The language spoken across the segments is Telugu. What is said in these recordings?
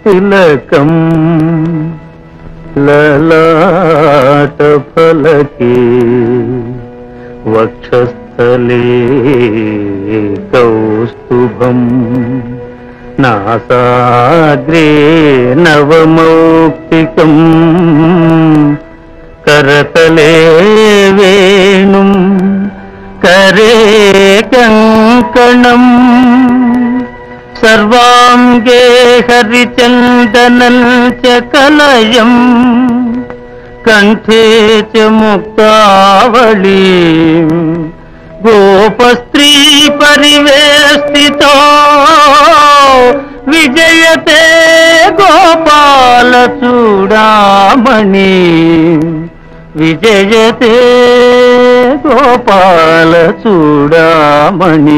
తిలకం లలాట ఫలకే వక్షస్థలే కౌస్తుభం నాసాగ్రే నవమౌక్తికం కరతలే వేణుం కరే కంకణం సర్వాంగే హరిచందనం చ కలయం కంఠే చ ముక్తావళీ గోపస్త్రీ పరివేష్టితో విజయతే గోపాల చూడామణి విజయతే గోపాల చూడామణి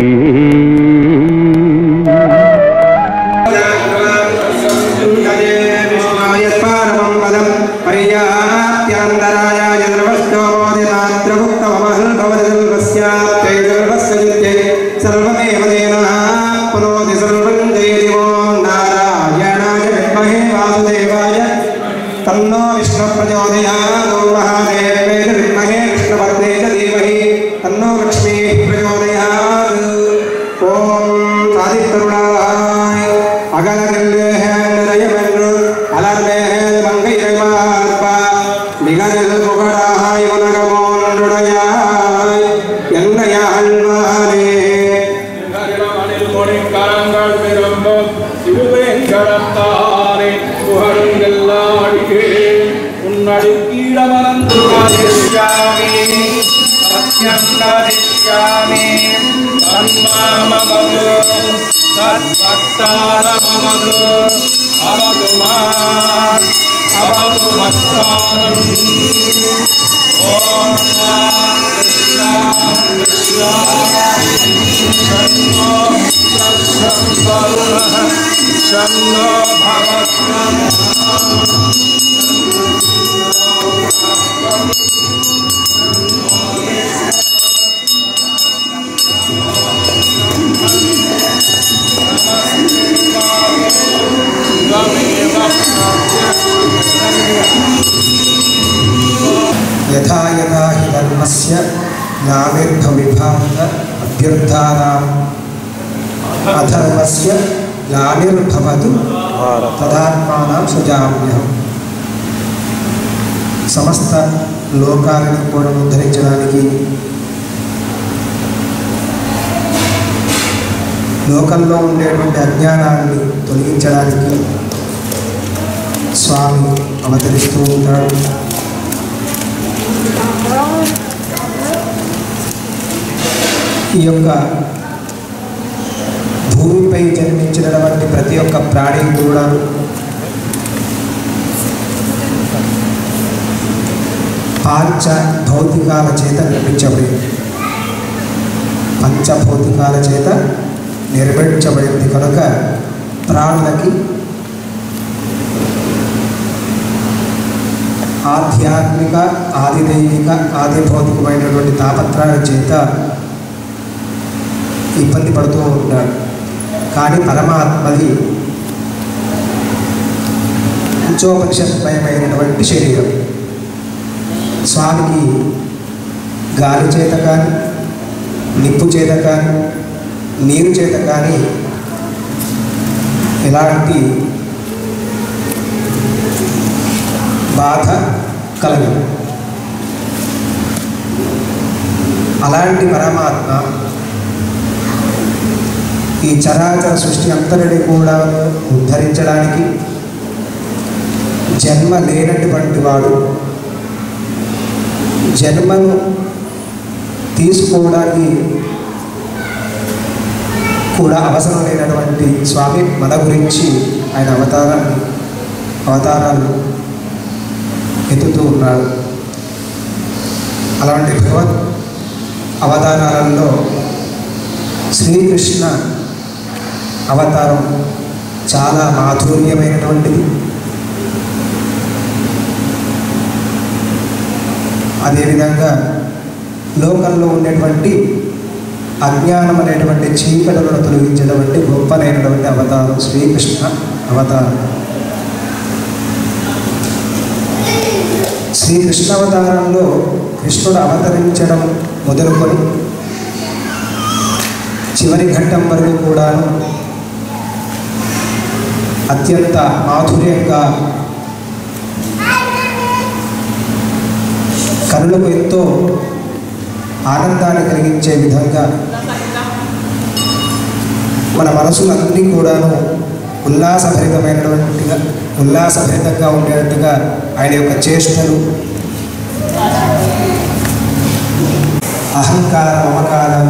सर्वमेव देनः पुनोति सर्वं जयति ॐ नारायणाय विद्महे वासुदेवाय तन्नो विष्णु प्रचोदयात् ॐ महादेवेन विद्महे विष्णुभद्रे च धीमहि तन्नो लक्ष्मीः प्रचोदयात् ॐ सादितरुणाय அகலகில்லேகன்று அலர்மேக மங்கை இறைவார்ப்பா நிகரில் புகழாய் உலகமோன்றுடையாய் என்னைய அழ்வானே கரங்கள் பெரும்பும் திருவேங்கடத்தாரே புகழுங்கெல்லாடியே உன்னடி கீழமலந்து ஆதிஷ்யாமி சத்யம் கரிஷ்யாமி தன்மாமமது சத்பக்தாரமமது அவது மான் அவது மஸ்தானம் ஓம் கிருஷ்ணா கிருஷ்ணா शन्नो भवत्वम् యథా యథా హి ధర్మస్య గ్లానిర్భవిభాంత అభ్యుర్థానాం అధర్మస్య గ్లానిర్భవతు తదాత్మానం సుజామ్యహం సమస్త లోకాలను కూడా ఉద్ధరించడానికి లోకంలో ఉండేటువంటి అజ్ఞానాన్ని తొలగించడానికి స్వామి అవతరిస్తూ ఉంటాడు ఈ యొక్క భూమిపై జన్మించినటువంటి ప్రతి ఒక్క ప్రాణి కూడా పాంచ భౌతికాల చేత నిర్మించబడింది పంచభౌతికాల చేత నిర్మించబడింది కనుక ప్రాణులకి ఆధ్యాత్మిక ఆదిదైవిక ఆది భౌతికమైనటువంటి తాపత్రాల చేత ఇబ్బంది పడుతూ ఉంటాడు కానీ పరమాత్మది ఉచోపనిషత్మయమైనటువంటి శరీరం స్వామికి గాలి చేత కానీ నిప్పు చేత కానీ నీరు చేత కానీ ఎలాంటి బాధ కలగదు అలాంటి పరమాత్మ ఈ చరాచర సృష్టి అంతటిని కూడా ఉద్ధరించడానికి జన్మ లేనటువంటి వాడు జన్మను తీసుకోవడానికి కూడా అవసరం లేనటువంటి స్వామి మన గురించి ఆయన అవతారాన్ని అవతారాలు ఎత్తుతూ ఉన్నాడు అలాంటి భగవత్ అవతారాలలో శ్రీకృష్ణ అవతారం చాలా మాధుర్యమైనటువంటిది అదేవిధంగా లోకంలో ఉండేటువంటి అజ్ఞానం అనేటువంటి చీకటులను తొలగించేటువంటి గొప్పనైనటువంటి అవతారం శ్రీకృష్ణ అవతారం శ్రీకృష్ణావతారంలో కృష్ణుడు అవతరించడం మొదలుకొని చివరి ఘట్టం వరకు కూడాను అత్యంత మాధుర్యంగా కనులకు ఎంతో ఆనందాన్ని కలిగించే విధంగా మన మనసులన్నీ కూడాను ఉల్లాసభరితమైనటువంటిగా ఉల్లాసభరితంగా ఉండేటట్టుగా ఆయన యొక్క చేష్టలు అహంకార మమకారం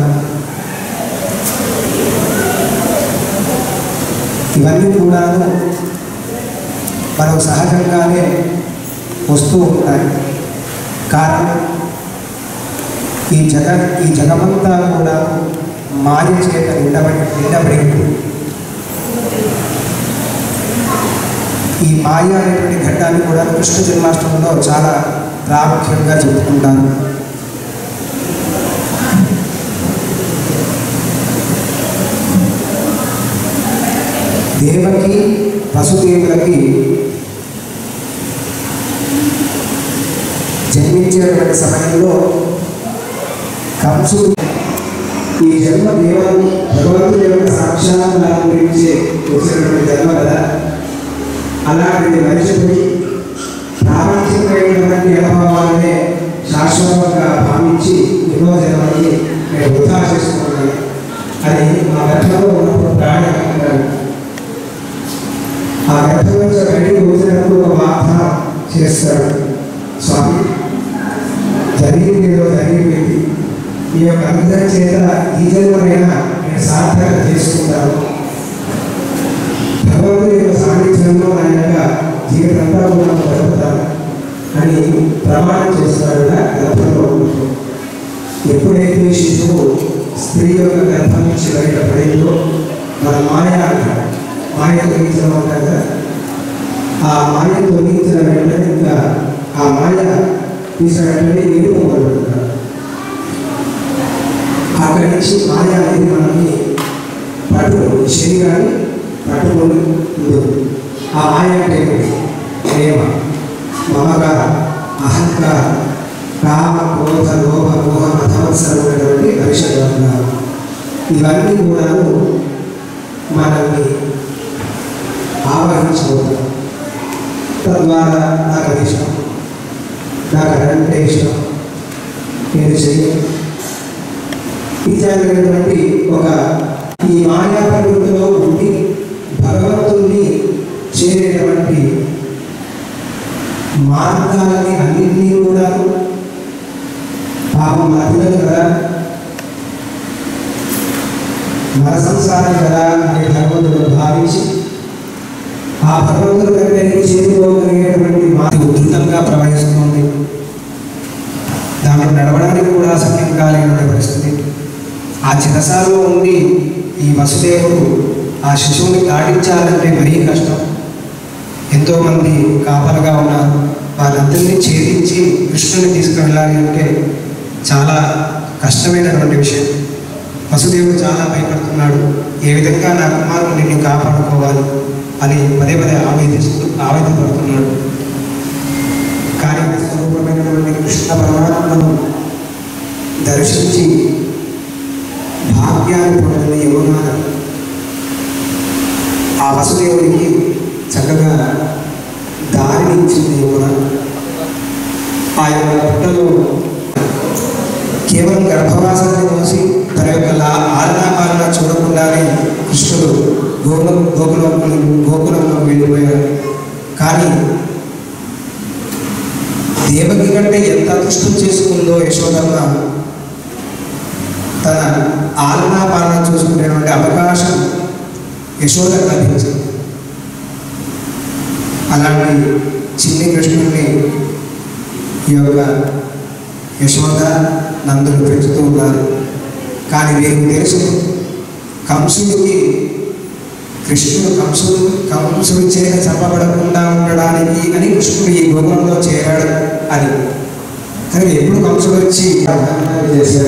ఇవన్నీ కూడాను మనకు సహజంగానే వస్తూ ఉంటాయి కారణం ఈ జగ ఈ జగమంతా కూడా మాయ చేత నిండబడి నిండబడి ఉంది. ఈ మాయ అనేటువంటి ఘట్టాన్ని కూడా కృష్ణ జన్మాష్టమిలో చాలా ప్రాముఖ్యంగా చెప్పుకుంటారు దేవకి వసుదేవులకి జన్మించేటువంటి సమయంలో కంసుడు ఈ జన్మ దేవాన్ని భగవంతుడి యొక్క సాక్షాత్కారం గురించి వచ్చినటువంటి జన్మ కదా అలాంటిది మనిషిని ప్రాపంచికమైనటువంటి అనుభవాలనే శాశ్వతంగా భావించి ఎన్నో జన్మకి నేను వృధా చేసుకున్నాను అది మా గర్భంలో ఉన్నప్పుడు ప్రాణి అంటారు ఆ గర్భం నుంచి బయటకు వచ్చినప్పుడు ఒక వాగ్దానం చేస్తాడు స్వామి జరిగింది ఏదో జరిగిపోయింది ఈ యొక్క అందరి చేత ఈ జన్మనైనా నేను సార్థకత చేసుకుంటాను భగవంతుడి యొక్క సాన్నిధ్యంలో నా యొక్క జీవితంతా కూడా గడుపుతాను అని ప్రమాణం చేస్తాడు గర్భంలో ఉన్నప్పుడు ఎప్పుడైతే శిశువు స్త్రీ యొక్క గర్భం నుంచి బయట పడిందో మన మాయ అంటాడు మాయ తొలగించడం అంటారు కదా ఆ మాయ తొలగించిన వెంటనే ఇంకా ఆ మాయ తీసిన వెంటనే ఏడుపు మొదలుపెడతాడు అక్కడి నుంచి మాయ అనేది మనల్ని పట్టుకుంది శరీరాన్ని పట్టుకొని ఉంటుంది ఆ మాయ అంటే ఏంటి? ప్రేమ మమకార అహంకార కామ క్రోధ లోభ మోహ మతవత్సరమైనటువంటి పరిషత్తున్నారు ఇవన్నీ కూడాను మనల్ని ఆవహించబోతాయి తద్వారా నాకు అది ఇష్టం నాకు అదంటే ఇష్టం నేను చెయ్యను ఇత్యాదైనటువంటి ఒక ఈ మాయా ప్రకృతిలో ఉండి భగవంతుణ్ణి చేరేటువంటి మార్గాలని అన్నింటినీ కూడా పాపం మన పిల్లలు కదా మన సంసారం కదా అని భగవంతుడు భావించి ఆ భగవంతుడు దగ్గరికి చేరుకోగలిగేటువంటి మాది ఉధృతంగా ప్రవహిస్తుంది దాంట్లో నడవడానికి కూడా సఖ్యం కాలేనటువంటి పరిస్థితి ఆ చిరసాలో ఉండి ఈ వసుదేవుడు ఆ శిశువుని దాటించాలంటే మరీ కష్టం ఎంతోమంది కాపలుగా ఉన్నారు వాళ్ళందరినీ ఛేదించి కృష్ణుని తీసుకువెళ్ళాలి అంటే చాలా కష్టమైనటువంటి విషయం వసుదేవుడు చాలా భయపడుతున్నాడు ఏ విధంగా నా కుమారుని నేను కాపాడుకోవాలి అని పదే పదే ఆవేదిస్తూ ఆవేదపడుతున్నాడు కానీ స్వరూపమైనటువంటి కృష్ణ పరమాత్మను దర్శించి భాగ్యాన్ని పొందిన యమున ఆ వసుదేవుడికి చక్కగా దారిని ఇచ్చింది యమున ఆ యొక్క పుట్టలో కేవలం గర్భవాసాన్ని మోసి తన యొక్క లా ఆలనాపాలన చూడకుండానే కృష్ణుడు గోకులం గోకులం గోకులంలో వెళ్ళిపోయాడు కానీ దేవకి కంటే ఎంత అదృష్టం చేసుకుందో యశోదమ్మ తన ఆలనా పాలన చూసుకునేటువంటి అవకాశం యశోద లభించింది అలాంటి చిన్ని కృష్ణుడిని ఈ యొక్క యశోద నందులు పెంచుతూ ఉన్నారు కానీ వీరికి తెలుసు కంసుడికి కృష్ణుడు కంసుడు కంసుడి చేత చంపబడకుండా ఉండడానికి అని కృష్ణుడు ఈ గోకులంలో చేరాడు అని కానీ ఎప్పుడు కంసుడు వచ్చి అవధానాలు చేశాడు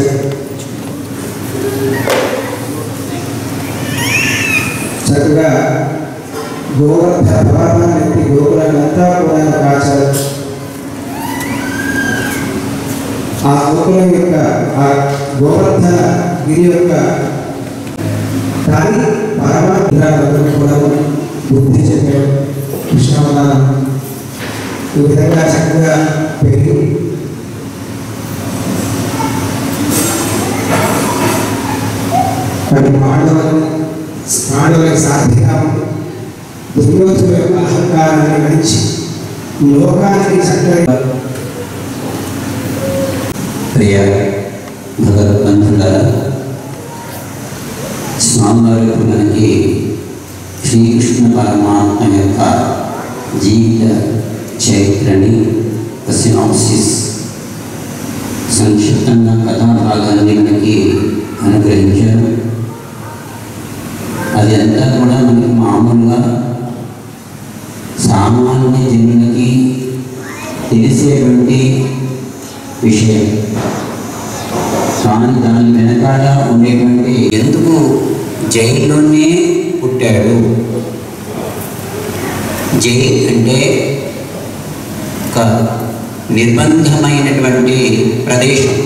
చక్కగా గోవర్ధ పర్వతాన్ని ఎత్తి గోకులంతా కూడా కాచారు ఆ గోకులం యొక్క ఆ గోవర్ధన గిరి యొక్క కానీ పరమాత్మ కూడా బుద్ధి చెప్పాడు కృష్ణవదానం ఈ విధంగా చక్కగా పెరిగి మరి పాండవులు పాండవులకు సాధ్యంగా ఉంది దుర్యోధుల యొక్క అహంకారాన్ని గడిచి లోకానికి చక్కగా ప్రియ భగవద్బంధులారా స్వామివారు మనకి శ్రీకృష్ణ పరమాత్మ యొక్క జీవిత చరిత్రని సినాప్సిస్ సంక్షిప్తంగా కథాభాగాన్ని మనకి అనుగ్రహించారు అది అంతా కూడా మనకి మామూలుగా సామాన్య జనులకి తెలిసేటువంటి విషయం కానీ దాని వెనకాల ఉండేటువంటి ఎందుకు జైల్లోనే పుట్టాడు జైల్ అంటే ఒక నిర్బంధమైనటువంటి ప్రదేశం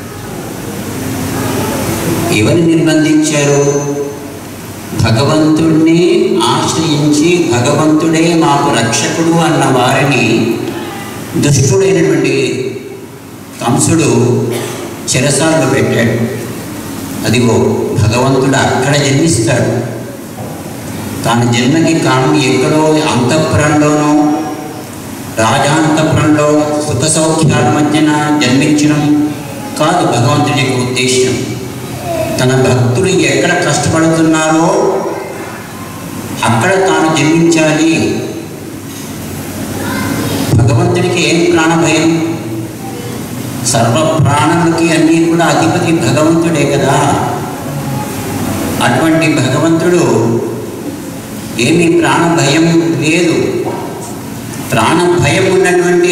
ఎవరు నిర్బంధించారు భగవంతుడిని ఆశ్రయించి భగవంతుడే మాకు రక్షకుడు అన్న వారిని దుష్టుడైనటువంటి కంసుడు చెరసాల్లో పెట్టాడు అదిగో భగవంతుడు అక్కడ జన్మిస్తాడు తాను జన్మకి కారణం ఎక్కడో అంతఃపురంలోనో రాజాంతపురంలో సుఖ సౌఖ్యాల మధ్యన జన్మించడం కాదు భగవంతుడి యొక్క ఉద్దేశం తన భక్తులు ఎక్కడ కష్టపడుతున్నారో అక్కడ తాను జన్మించాలి భగవంతుడికి ఏం ప్రాణభయం సర్వ ప్రాణులకి అన్నీ కూడా అధిపతి భగవంతుడే కదా అటువంటి భగవంతుడు ఏమీ ప్రాణ భయం లేదు ప్రాణ భయం ఉన్నటువంటి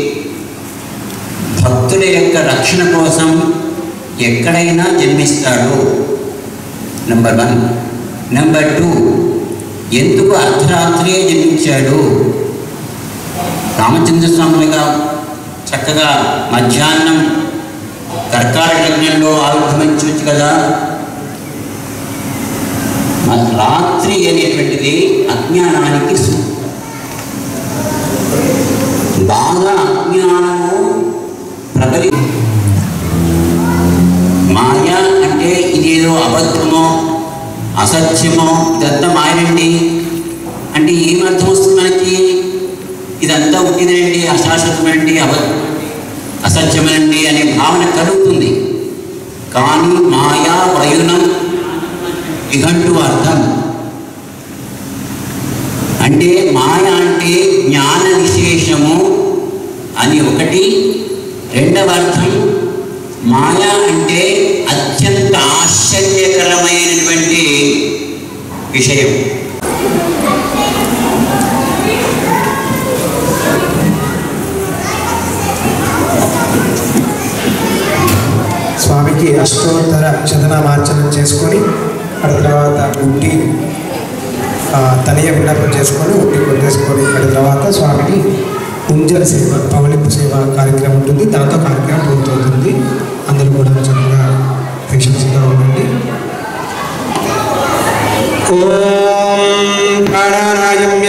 భక్తుల యొక్క రక్షణ కోసం ఎక్కడైనా జన్మిస్తాడు నెంబర్ వన్ నెంబర్ టూ ఎందుకు అర్ధరాత్రియే జన్మించాడు రామచంద్ర స్వామిగా చక్కగా మధ్యాహ్నం కర్కాటక యజ్ఞంలో ఆవిర్భవించవచ్చు కదా మ- రాత్రి అనేటువంటిది అజ్ఞానానికి సూక్తం బాగా అజ్ఞానము ప్రబలి మాయ అంటే ఇదేదో అబద్ధమో అసత్యమో ఇదంతా మాయనండి అంటే ఏం అర్థం వస్తుంది మనకి ఇదంతా ఉట్టిదేనండి అశాశ్వతమేనండి అబ అసత్యమేనండి అనే భావన కలుగుతుంది కానీ మాయా వయునం ఇదంటూ అర్థం అంటే మాయ అంటే జ్ఞాన విశేషము అని ఒకటి రెండవ అర్థం మాయ అంటే అత్యంత ఆశ్చర్యకరమైనటువంటి విషయం స్వామికి అష్టోత్తర శతనామార్చనం చేసుకొని ఆ తర్వాత ఉట్టి ఆ, తనయ విన్నపం చేసుకొని ఉట్టి కొట్టేసుకొని ఆ తర్వాత స్వామికి ఉంజల సేవ పవలింపు సేవ కార్యక్రమం ఉంటుంది దాంతో కార్యక్రమం పూర్తవుతుంది అందరూ కూడా చక్కగా పేషెన్స్గా ఉండండి ఓం ప్రాణాయామ్య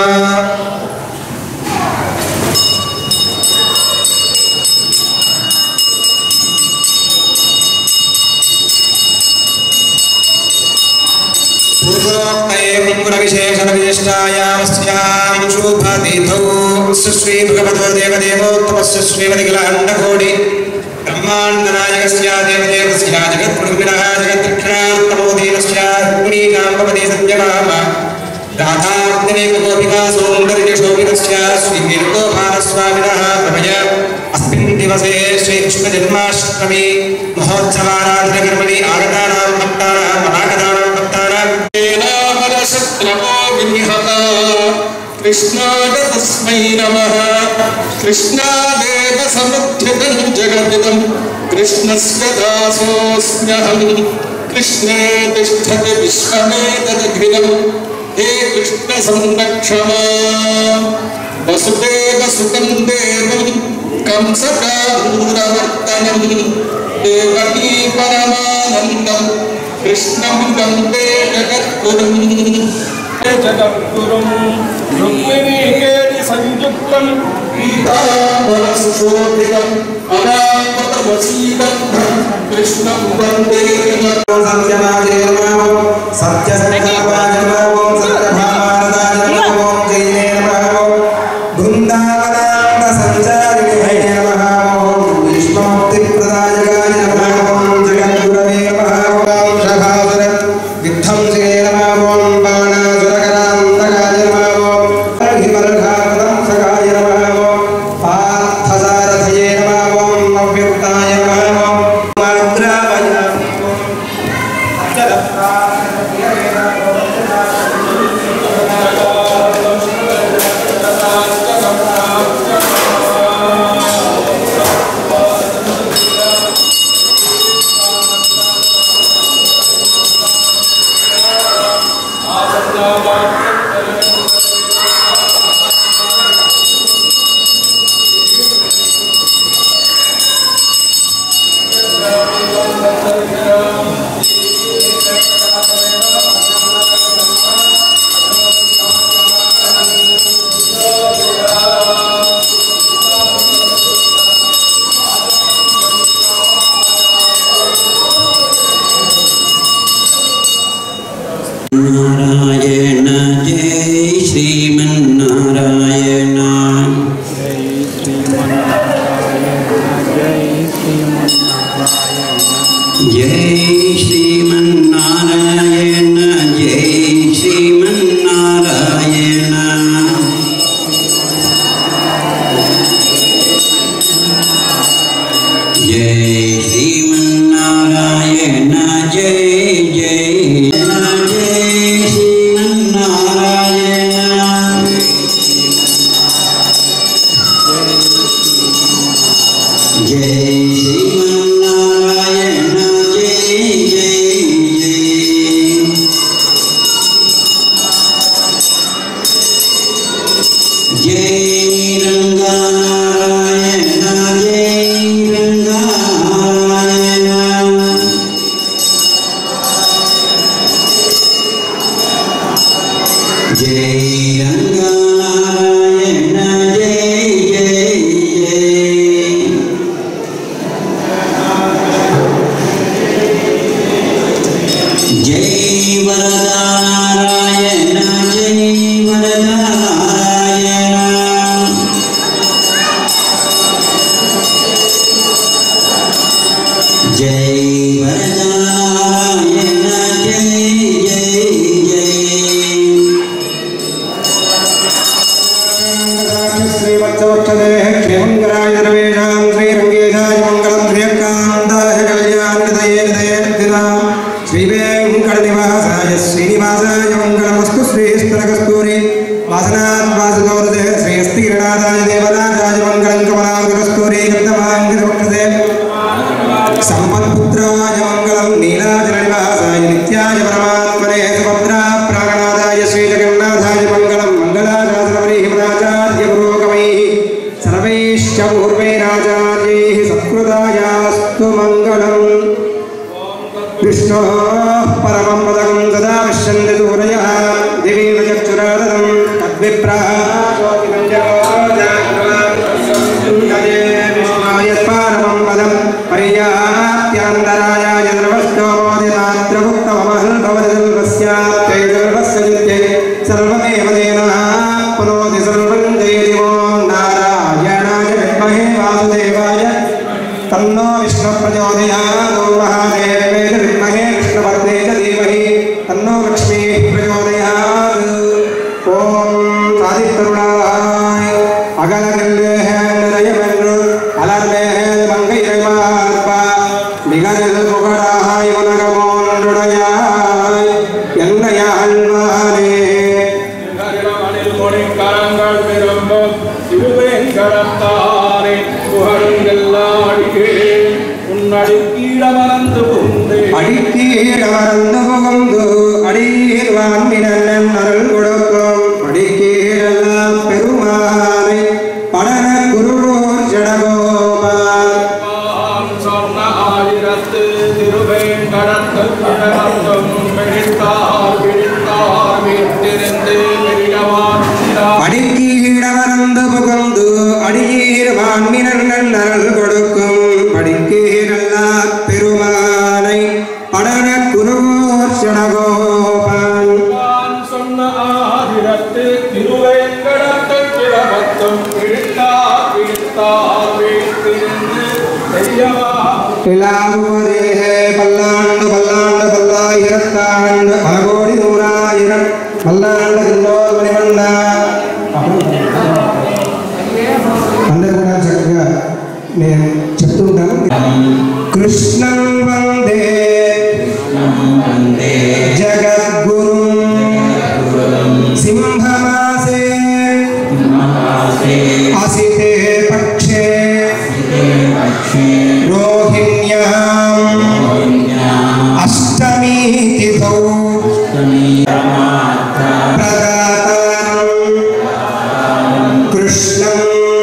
पूर्वोक्तैर्विशेषणविशिष्टायामस्यां शुभतिथौ श्री भगवतो देवदेवोत्तमस्य श्रीमदिखिलाण्डकोटि ब्रह्माण्डनायकस्य देवदेवस्य जगत्प्रभुविनः जगद्दक्षिणात्तमोदीनस्य रुक्मिणीकाम्बपति सत्यभाम राधाग्निकोपिका सौन्दर्यशोभितस्य श्रीवीरगोपालस्वामिनः प्रभय अस्मिन् दिवसे श्रीकृष्णजन्माष्टमी महोत्सवाराधनकर्मणि आगतानां भक्तानां महागतानां भक्तानां शत्रवो विनिहत कृष्णाय तस्मै नमः कृष्णादेव समुद्यतं जगदिदं कृष्णस्य दासोऽस्म्यहं कृष्णे तिष्ठति विश्वमेतदखिलं हे कृष्ण संरक्षण वसुदेव सुतं देवं कंसकारूरवर्तनं देवकी परमानन्दं कृष्णं वन्दे जगद्गुरुम् జగద్గురుం రుక్మిణీకేటి సంయుక్తం पीताम्बरसुशोभितम् अनामतवसीगन्धं कृष्णं वन्दे సత్యవాదే నమో సత్యసంకల్పాయ నమో సత్యభామారదాయ నమో జయే నమో బృందావనాంత సంచారిణే నమో విష్ణుముక్తి ప్రదాయకాయ నమో జగద్గురవే నమో శభాసుర విధ్వంసే నమో బాణాసురకరాంతకాయ నమో హిమర్ఘాతంసకాయ నమో పార్థసారథయే నమో నవ్యుక్తాయ నమో మాద్రావయ నారాయణ జై శ్రీమన్నారాయణ జై శ్రీమన్నారాయణ జై శ్రీమన్నారాయణ జై శ్రీమన్నారాయణ జై జై జై శ్రీమన్నారాయణ జై శ్రీమన్నారాయణ జై జై జై జై రంగారాయణ జై రంగారాయణ జై రంగారాయణ జై జై జై జై వరదానారాయణ జై వరదానారాయణ జై వరదానారాయణ జై జై జై శ్రీవత్సవక్షదే క్షేమంగరాయ సర్వేషాం శ్రీరంగేశాయ మంగళం శ్రీయకాంతాయ కళ్యాణిదయే దయేర్దినా శ్రీవేంకటనివాసాయ శ్రీనివాసాయ మంగళమస్తు శ్రీస్తరకస్తూరి వాసనాత్ వాసుగౌరదే శ్రీస్తిగిరినాథాయ దేవనాథాయ మంగళం కమలాంగకస్తూరి గంధమాంగవక్షదే సంపత్పుత్రాయ మంగళం నీలాచలనివాసాయ నిత్యాయ పరమాత్మనే సుభద్రా ప్రాణనాథాయ శ్రీజగన్నాథాయ మంగళం మంగళాశాసనవరీహిమనాచార్య పురోగమైః సర్వైశ్చ పూర్వైరాచార్యైः సత్కృతాయాస్తు మంగళం విష్ణో పరమం పదకం తదా పశ్యంతి సూరయः దివీవ చక్షురాదనం తద్విప్రాయ పదం పర్యాప్త్యంతరాయాయ ద్రవష్టోదినాత్రముక్తమహల్ భవతి సర్వస్యాప్తే సర్వస్య నిత్యే సర్వమేవ దేనః పునోతి సర్వం జయతి ఓం నారాయణాయ విద్మహే వాసుదేవాయ తన్నో విష్ణు ప్రచోదయాత్ ఓం మహాదేవే చ విద్మహే విష్ణువర్ధే చ ధీమహి తన్నో లక్ష్మీ ప్రచోదయాత్ ఓం సాదితరుణాయ അകലകല്ലേഹേന്ദ്രയമെന്നു അലർമേഹേൽ മങ്കയിരമാർപ്പ നികരൽ പുകഴായി ഉലകമോണ്ടുടയായി എന്നയാൾവാനേ மொழி கரங்கள் விரும்ப திருவேங்கடத்தானே புகழுங்கெல்லாடியே உன்னடி கீழமறந்து புகுந்தே അടിക്കീടമറന്നു പോകുന്നു അടിയീർവാൻ അരുൾ மான்மினல் கொடுக்கும் படிக்கே நல்லா பெருமானை படன குருவோர் சடகோபான் நான் சொன்ன ஆதிரத்து திருவேங்கடத்து கிழபத்தம் பிடித்தா பிடித்தா வீட்டிருந்து செய்யவா இலாமுவதேகே பல்லாண்டு பல்லாண்டு பல்லாயிரத்தாண்டு பல கோடி நூறாயிரம் பல்லாண்டு கில்லோர் மணிமண்டா అందరూ కూడా చక్కగా నేను చెప్తూ ఉంటాను కృష్ణం వందే జగద్గురు సింహమాసే అసితే పక్షే రోహిణ్యాం అష్టమీ తిథౌ ప్రదాతారం కృష్ణం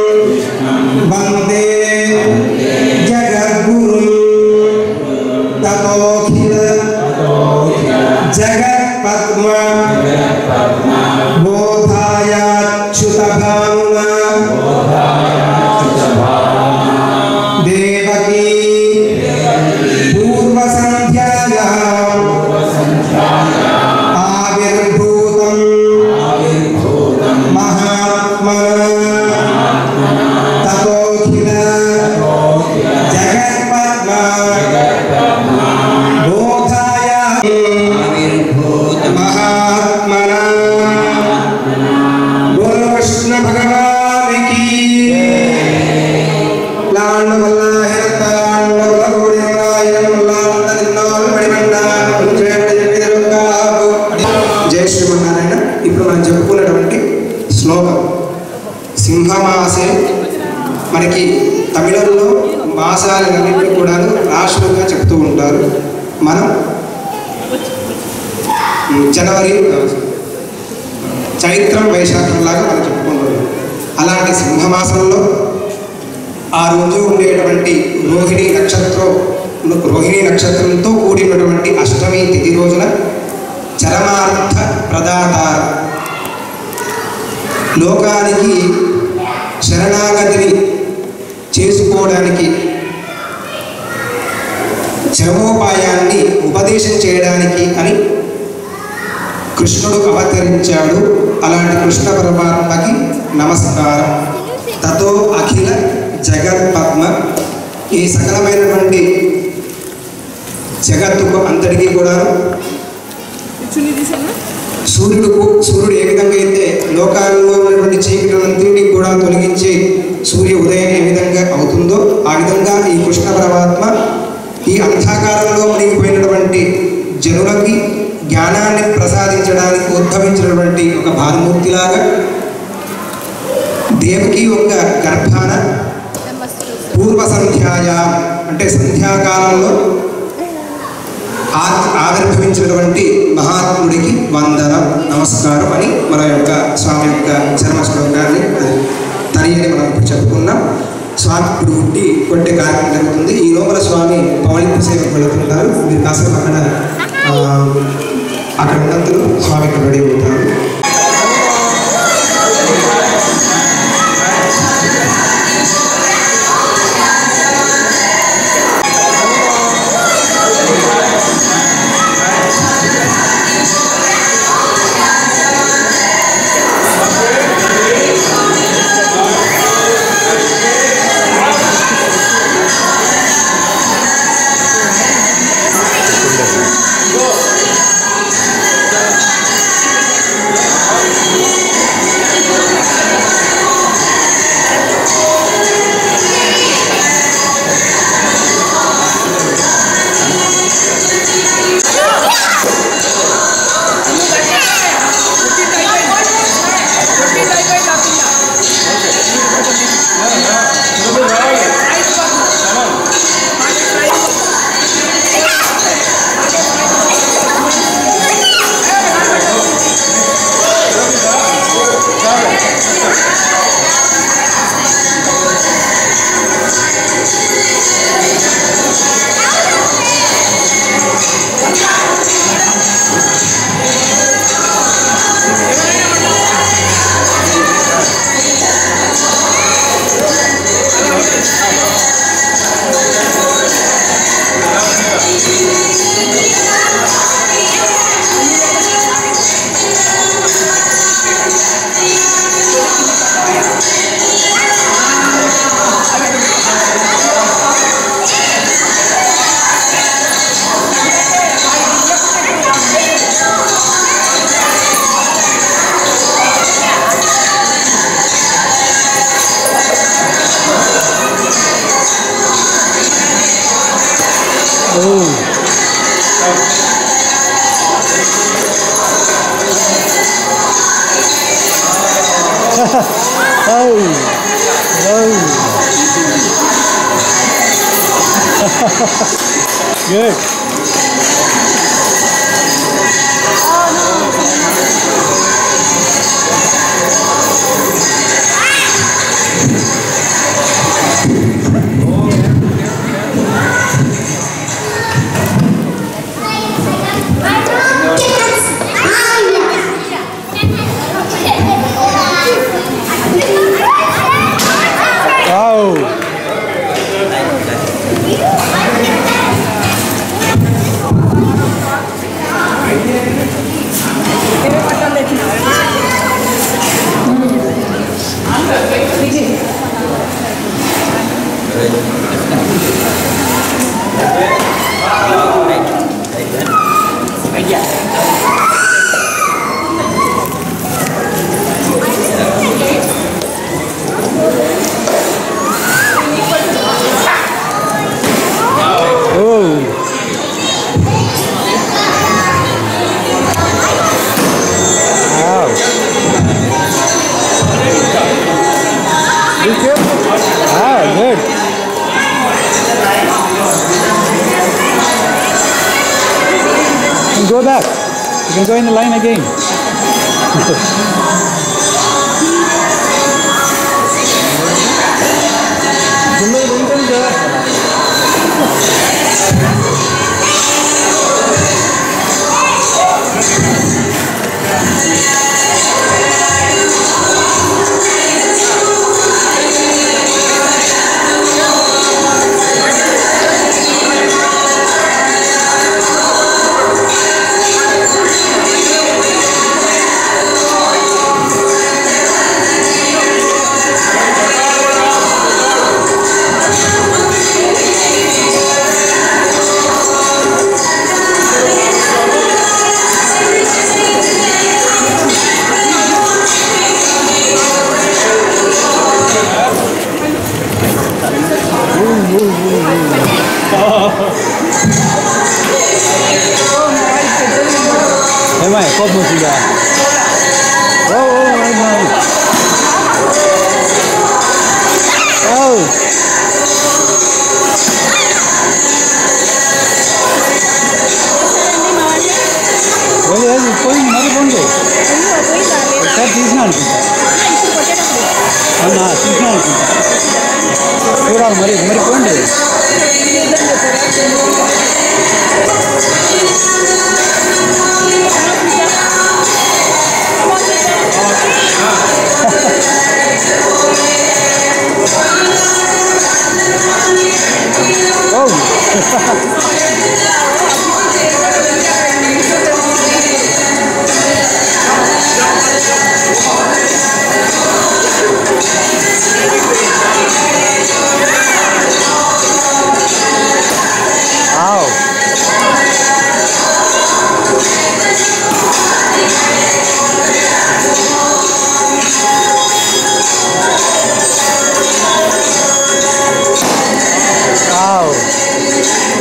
వందే జగద్గురు తతోఖిల జగత్పద్మ బోధాయాచ్యుత భానునా దేవకీ పూర్వ సంధ్యాయాం ఆవిర్భూతం మహాత్మనా తతోఖిల జగత్పద్మ బోధాయ మహాత్మన బోలో కృష్ణ భగవానికి లాండ వల్లాహిరతాండ వల్లగోడిరాయన వల్లాండ తిన్నాలు పడిమండాలు ఉంచేటి ఎదురుగాకు. జై శ్రీమన్నారాయణ ఇప్పుడు మనం చెప్పుకున్నటువంటి శ్లోకం సింహమాసే మనకి తమిళంలో మాసాలన్నింటినీ కూడా రాష్ట్రంగా చెప్తూ ఉంటారు మనం ఉమ్, జనవరి చైత్రం వైశాఖం లాగా మనం చెప్పుకుంటున్నాం అలాంటి సింహమాసంలో ఆ రోజు ఉండేటువంటి రోహిణి నక్షత్రం రోహిణి నక్షత్రంతో కూడినటువంటి అష్టమి తిథి రోజున చరమార్థ ప్రదాతార లోకానికి శరణాగతిని చేసుకోవడానికి చరమోపాయాన్ని ఉపదేశం చేయడానికి అని కృష్ణుడు అవతరించాడు అలాంటి కృష్ణ పరమాత్మకి నమస్కారం తతో అఖిల జగత్ పద్మ ఈ సకలమైనటువంటి జగత్తుకు అంతటికీ కూడా సూర్యుడుకు సూర్యుడు ఏ విధంగా అయితే లోకాల్లో ఉన్నటువంటి చీకటినంతటినీ కూడా తొలగించి సూర్య ఉదయం ఏ విధంగా అవుతుందో ఆ విధంగా ఈ కృష్ణ పరమాత్మ ఈ అంధకారంలో మునిగిపోయినటువంటి జనులకి జ్ఞానాన్ని ప్రసాదించడానికి ఉద్భవించినటువంటి ఒక భానుమూర్తిలాగా దేవకి యొక్క గర్భాన పూర్వ సంధ్యాయా అంటే సంధ్యాకాలంలో ఆ- ఆవిర్భవించినటువంటి మహాత్ముడికి వందనం నమస్కారం అని మన యొక్క స్వామి యొక్క చర్మ శ్లోకాన్ని తరియని మనం ఇప్పుడు చెప్పుకున్నాం స్వామి ఇప్పుడు పుట్టి కొట్టే కార్యక్రమం జరుగుతుంది ఈ లోపల స్వామి పౌళింపు సేవకు వెళుతుంటారు మీరు కాసేపు అక్కడ ఆ, అక్కడ ఉన్నంతలో స్వామి ఇక్కడ రెడీ అవుతారు Shri Good. Wow. Oh. Wow. Be careful. Ah, good. You can go back. You can go in the line again. ఏమయ్య కోపం వచ్చిందా ఓ ఓ, ఏమయ్య. ఓ వెళ్ళి వెళ్ళి పోయింది మరి పోండి ఒకసారి తీసిన అనుకుంటా అవునా తీసిన అనుకుంటా చూడాలి మరి మరి పోండి ఓ Ow. Ow.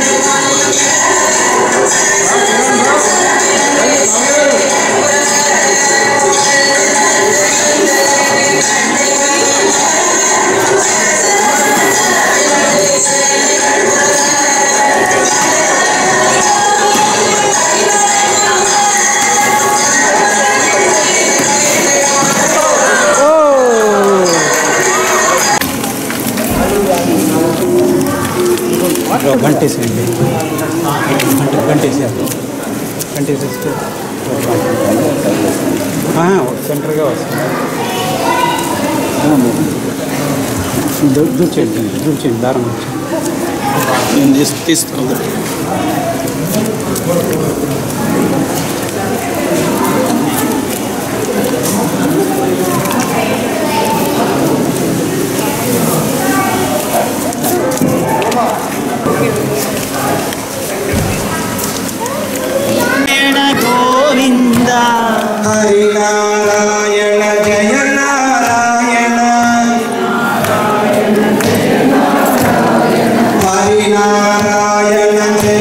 Oh. గంటేసేయండి గంట గంటేసేయాలి గంటేసేస్తే సెంటర్గా వస్తుంది దూర్చేయండి దూర్చేయండి దారం వచ్చి నేను తీసి తీస్తాను హరినారాయణ జయ నారాయణ హరినారాయణ జయ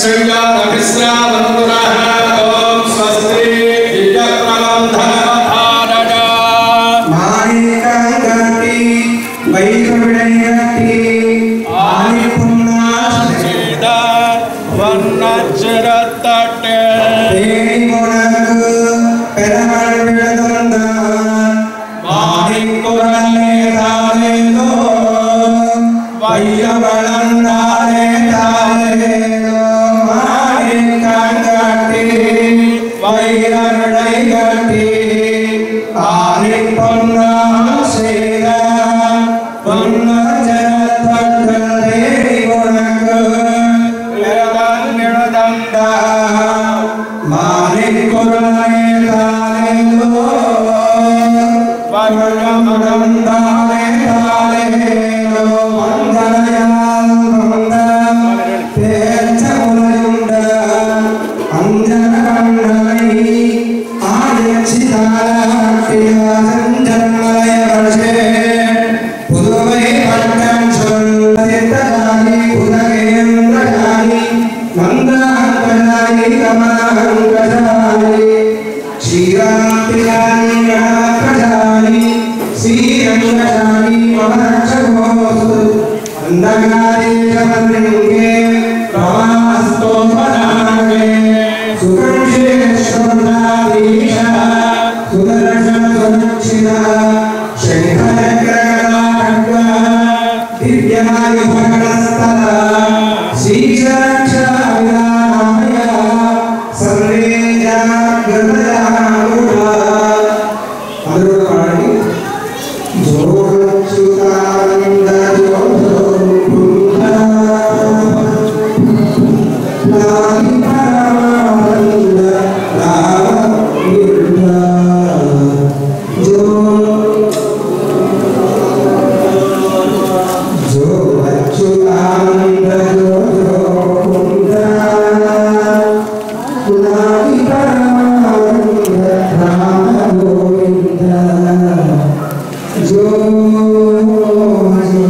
श्रृङ्गारविश्रावन्तुरः ॐ स्वस्ति दिव्यप्रबन्धनवधारय మాణికంగటి వైరవిడయటి ఆనిపున్నాశ్రీ വർണ്ണച്ചിരത്തട്ടെ தேனிமுனக்கு பெருமள் விழுதுந்தான் மாணிக்குரலே தானேதோ வையவளந்தானே தானேதோ மாணிக்கங்கட்டி வைரவிடை கட்டி ஆனி பொன்னா சேர பொன்ன ஜனத்தங்கள் தேவி உனக்கு நிழதந்தா மாணிக்குரலே தானேதோ வைரவிடந்தானே தானேதோ வந்தனையால் வந்த பேச்சமுலையுண்ட அஞ்சன கண்ணனை ஆயச்சிதாட்டியாசஞ்சன்மலைய வருஷே புதுவை பட்டம் சொல்லி உதகேந்திரயானி மந்தாங்கஜானி கமலாங்கஜானி క్షీరాంతియాని గణాకజాని శ్రీరంగజాని మమరక్షకోస్తు అందగారీషమృంగే ప్రమాస్తోపరాగే సుఖంశేశ్వరాధీశ సుదర్శన సురక్షిత శంకరగ్రగణాఖడ్గ దివ్యాని భగణస్థల శ్రీచరక్ష విరామయ అందరూ పాడండి జోచుతానంద జోచుకుంట నాది పరమానంద రామగుండ జో జో అచ్యుతానంద జో జోకుంట నాది పరమానంద రామగోవింద జో జో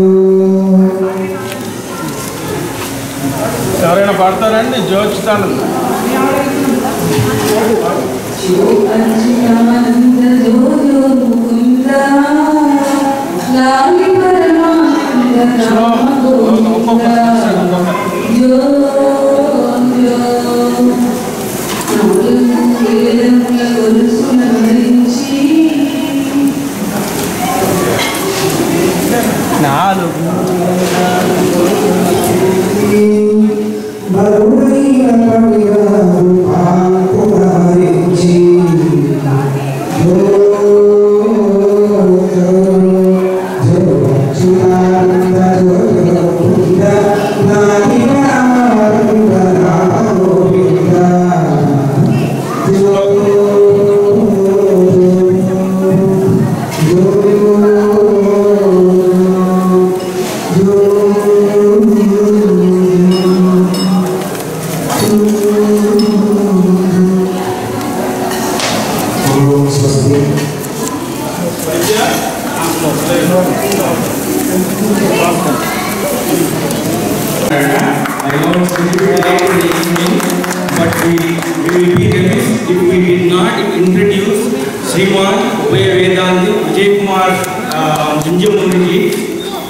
ఎవరైనా పాడతారండి జోచుతాను అచ్యుతానంద జో జో ముకుంద లాలి పరమానంద రామ గోవింద జో జో నాలుగు వేదముల గొలుసున ధరించి నాలుగు మరుడైన కవిగారు పాల్గొనారించి జో జో జో అచ్యుతానంద జో జో కుంద నాది రామానంద రామగోవింద జో ఓం స్వస్తి I know it's difficult late in the evening, but we, we will be remiss if we did not introduce Sriman Ubaya Vedanti Vijay Kumar uh, Junjamuni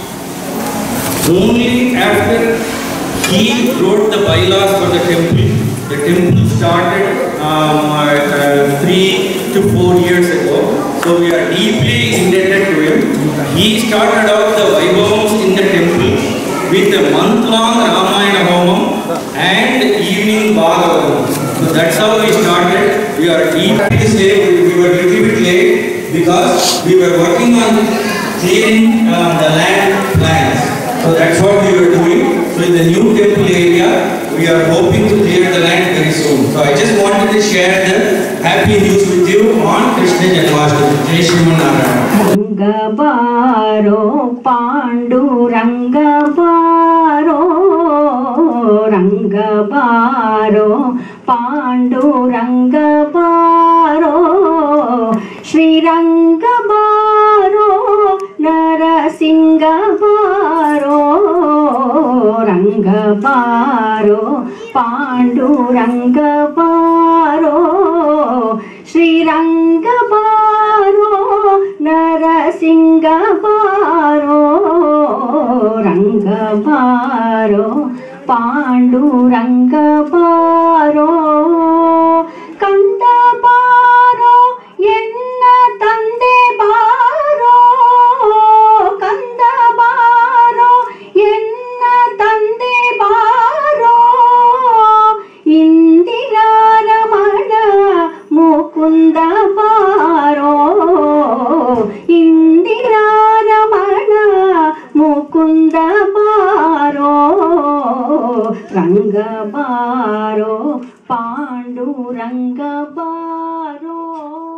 Only after he wrote the bylaws for the temple, the temple started um, uh, three to four years ago. So we are deeply indebted to him. He started out the Vaibhavams in the temple with a month-long Ramayana Homam and evening Bhagavatam. So that's how we started. We are deep. This day we we were a little bit late because we were working on clearing uh, the land plans. So that's what we were doing. So in the new temple area, we are hoping to clear the land very soon. So I just wanted to share the happy news with you on Krishna Janmashtami. Jai Shriman Narayana. రంగబారో పాండు రంగబారో రంగబారో పాండు రంగబారో రంగబారో బారో పాండురంగ బారో శ్రీరంగ బారో నరసింగ బారో రంగ బారో పాండురంగ బారో కంద బారో ఎన్న తంದೆ బారో కంద బారో ఎన్న తంದೆ బారో ఇందిరారమణ ముకుంద బారో ఇందిరారమణ ముకుంద బారో రంగ బారో పాండురంగ బారో